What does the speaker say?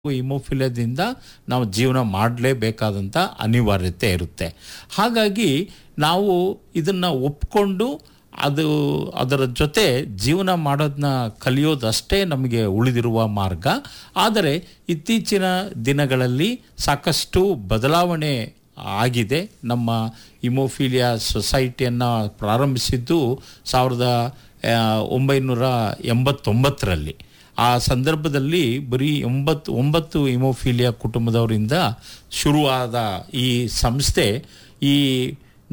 ಹಿಮೋಫಿಲಿಯಾದಿಂದ ನಾವು ಜೀವನ ಮಾಡಲೇಬೇಕಾದಂಥ ಅನಿವಾರ್ಯತೆ ಇರುತ್ತೆ ಹಾಗಾಗಿ ನಾವು ಇದನ್ನು ಒಪ್ಕೊಂಡು ಅದು ಅದರ ಜೊತೆ ಜೀವನ ಮಾಡೋದನ್ನ ಕಲಿಯೋದಷ್ಟೇ ನಮಗೆ ಉಳಿದಿರುವ ಮಾರ್ಗ ಆದರೆ ಇತ್ತೀಚಿನ ದಿನಗಳಲ್ಲಿ ಸಾಕಷ್ಟು ಬದಲಾವಣೆ ಆಗಿದೆ ನಮ್ಮ ಇಮೋಫಿಲಿಯಾ ಸೊಸೈಟಿಯನ್ನು ಪ್ರಾರಂಭಿಸಿದ್ದು ಸಾವಿರದ ಆ, ಒಂಬೈನೂರ ಎಂಬತ್ತೊಂಬತ್ತರಲ್ಲಿ ಆ ಸಂದರ್ಭದಲ್ಲಿ ಬರೀ ಒಂಬತ್ತು ಒಂಬತ್ತು ಇಮೋಫಿಲಿಯಾ ಕುಟುಂಬದವರಿಂದ ಶುರುವಾದ ಈ ಸಂಸ್ಥೆ ಈ